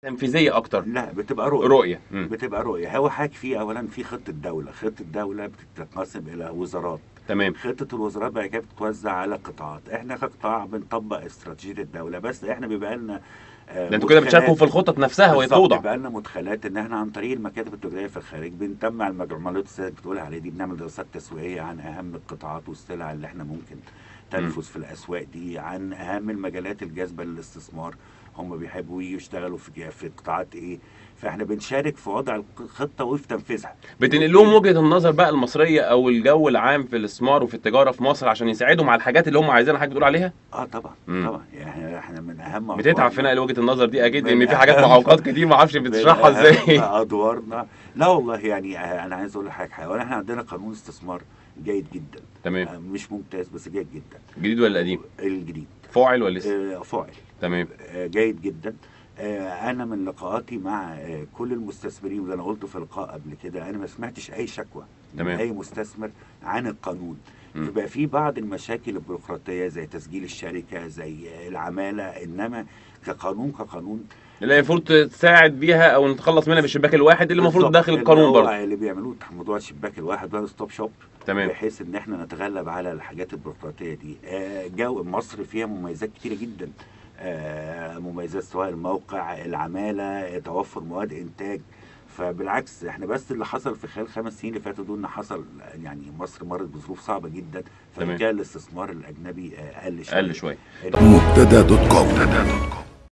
تنفيذيه اكتر لا بتبقى رؤيه رؤيه مم. بتبقى رؤيه هو حاجه في اولا في خطه دوله خطه الدوله بتتقسم الى وزارات تمام خطه الوزارات بعد كده بتتوزع على قطاعات احنا كقطاع بنطبق استراتيجيه الدوله بس احنا بيبقى لنا آه، ده انتوا كده بتشاركوا مدخلات- في الخطط نفسها وهي بالظبط، بتوضع بيبقى لنا مدخلات ان احنا عن طريق المكاتب التجاريه في الخارج بنتمع المعلومات اللي بتقول عليها دي بنعمل دراسات تسويقيه عن اهم القطاعات والسلع اللي احنا ممكن تنفذ في الاسواق دي عن اهم المجالات الجاذبه للاستثمار هم بيحبوا يجوا يشتغلوا في في قطاعات ايه فاحنا بنشارك في وضع الخطه وفي تنفيذها بتنقل لهم وجهه النظر بقى المصريه او الجو العام في الاستثمار وفي التجاره في مصر عشان يساعدهم على الحاجات اللي هم عايزينها حضرتك بتقول عليها اه طبعا مم. طبعا يعني احنا من اهم بتتعب في أدوارنا- نقل وجهه النظر دي اكيد من ان في حاجات أهم- معوقات كتير ما اعرفش بتشرحها من ازاي أهم ادوارنا لا والله يعني آه، انا عايز اقول لك حاجه اولا احنا عندنا قانون استثمار جيد جدا تمام آه، مش ممتاز بس جيد جدا جديد ولا قديم الجديد فاعل ولا لسه آه، فاعل تمام آه، جيد جدا آه، انا من لقاءاتي مع آه، كل المستثمرين وده انا قلته في لقاء قبل كده انا ما سمعتش اي شكوى من تمام. اي مستثمر عن القانون مم. يبقى في بعض المشاكل البيروقراطيه زي تسجيل الشركه زي آه، العماله انما كقانون كقانون اللي المفروض تساعد بيها او نتخلص منها بالشباك الواحد اللي المفروض بالظبط، داخل اللي القانون هو برضه اللي بيعملوه موضوع الشباك الواحد ده ستوب شوب تمام بحيث ان احنا نتغلب على الحاجات البيروقراطيه دي آه، جو مصر فيها مميزات كتيره جدا آه، مميزات سواء الموقع العماله توفر مواد انتاج فبالعكس احنا بس اللي حصل في خلال خمس سنين اللي فاتوا دول ان حصل يعني مصر مرت بظروف صعبه جدا تمام. فكان الاستثمار الاجنبي آه، قل شويه قل شويه مبتدا دوت كوم